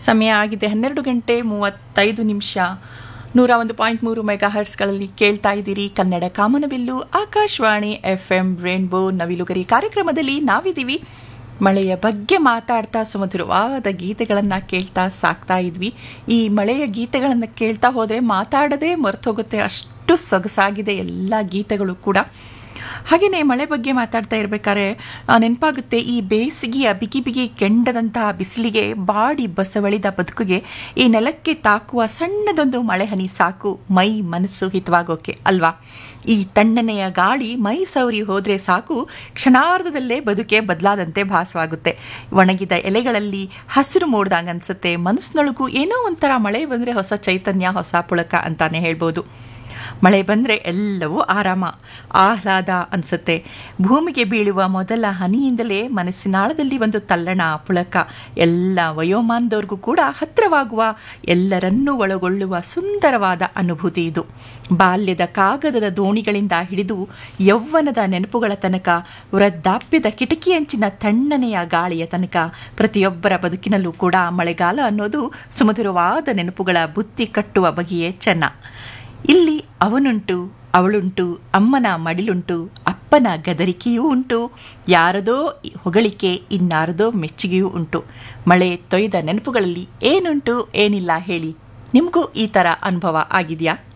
ಸಮಯ ಆಗಿದೆ ಹನ್ನೆರಡು ಗಂಟೆ ಮೂವತ್ತೈದು ನಿಮಿಷ ನೂರ ಒಂದು ಪಾಯಿಂಟ್ ಮೂರು ಮೆಗಾ ಹರ್ಟ್ಸ್ಗಳಲ್ಲಿ ಕೇಳ್ತಾ ಇದ್ದೀರಿ Kannada Kamanabillu Akashvani F M rainbow ನವಿಲುಗರಿ ಕಾರ್ಯಕ್ರಮದಲ್ಲಿ ನಾವಿದ್ದೀವಿ ಮಳೆಯ ಬಗ್ಗೆ ಮಾತಾಡ್ತಾ ಸುಮಧುರವಾದ ಗೀತೆಗಳನ್ನು ಕೇಳ್ತಾ ಸಾಕ್ತಾ ಇದ್ವಿ ಈ ಮಳೆಯ ಗೀತೆಗಳನ್ನು ಕೇಳ್ತಾ ಹೋದರೆ ಮಾತಾಡದೇ ಮರ್ತೋಗುತ್ತೆ ಅಷ್ಟು ಸೊಗಸಾಗಿದೆ ಎಲ್ಲ ಗೀತೆಗಳು ಕೂಡ ಹಾಗೆಯೇ ಮಳೆ ಬಗ್ಗೆ ಮಾತಾಡ್ತಾ ಇರಬೇಕಾದ್ರೆ ನೆನಪಾಗುತ್ತೆ ಈ ಬೇಸಿಗೆಯ ಬಿಗಿ ಬಿಗಿ ಕೆಂಡದಂತಹ ಬಿಸಿಲಿಗೆ ಬಾಡಿ ಬಸವಳಿದ ಬದುಕಿಗೆ ಈ ನೆಲಕ್ಕೆ ತಾಕುವ ಸಣ್ಣದೊಂದು ಮಳೆ ಹನಿ ಸಾಕು ಮೈ ಮನಸ್ಸು ಹಿತವಾಗೋಕೆ ಅಲ್ವಾ ಈ ತಣ್ಣನೆಯ ಗಾಳಿ ಮೈ ಸೌರಿ ಹೋದರೆ ಸಾಕು ಕ್ಷಣಾರ್ಧದಲ್ಲೇ ಬದುಕೆ ಬದಲಾದಂತೆ ಭಾಸವಾಗುತ್ತೆ ಒಣಗಿದ ಎಲೆಗಳಲ್ಲಿ ಹಸಿರು ಮೂಡ್ದಂಗೆ ಅನಿಸುತ್ತೆ ಮನಸ್ಸಿನೊಳಗೂ ಏನೋ ಒಂಥರ ಮಳೆ ಬಂದರೆ ಹೊಸ ಚೈತನ್ಯ ಹೊಸ ಪುಳಕ ಅಂತಾನೆ ಹೇಳ್ಬೋದು ಮಳೆ ಬಂದರೆ ಎಲ್ಲವೂ ಆರಾಮ ಆಹ್ಲಾದ ಅನಿಸುತ್ತೆ ಭೂಮಿಗೆ ಬೀಳುವ ಮೊದಲ ಹನಿಯಿಂದಲೇ ಮನಸ್ಸಿನಾಳದಲ್ಲಿ ಒಂದು ತಲ್ಲಣ ಪುಳಕ ಎಲ್ಲ ವಯೋಮಾನದವ್ರಿಗೂ ಕೂಡ ಹತ್ತಿರವಾಗುವ ಎಲ್ಲರನ್ನೂ ಒಳಗೊಳ್ಳುವ ಸುಂದರವಾದ ಅನುಭೂತಿ ಇದು ಬಾಲ್ಯದ ಕಾಗದದ ದೋಣಿಗಳಿಂದ ಹಿಡಿದು ಯೌವನದ ನೆನಪುಗಳ ತನಕ ವೃದ್ಧಾಪ್ಯದ ಕಿಟಕಿಯಂಚಿನ ತಣ್ಣನೆಯ ಗಾಳಿಯ ತನಕ ಪ್ರತಿಯೊಬ್ಬರ ಬದುಕಿನಲ್ಲೂ ಕೂಡ ಮಳೆಗಾಲ ಅನ್ನೋದು ಸುಮಧುರವಾದ ನೆನಪುಗಳ ಬುತ್ತಿ ಕಟ್ಟುವ ಬಗೆಯೇ ಚೆನ್ನ ಇಲ್ಲಿ ಅವನುಂಟು ಅವಳುಂಟು ಅಮ್ಮನ ಮಡಿಲುಂಟು ಅಪ್ಪನ ಗದರಿಕೆಯೂ ಉಂಟು ಯಾರದೋ ಹೊಗಳಿಕೆ ಇನ್ನಾರದೋ ಮೆಚ್ಚುಗೆಯೂ ಉಂಟು ಮಳೆ ತೊಯ್ದ ನೆನಪುಗಳಲ್ಲಿ ಏನುಂಟು ಏನಿಲ್ಲ ಹೇಳಿ ನಿಮಗೂ ಈ ಥರ ಅನುಭವ ಆಗಿದೆಯಾ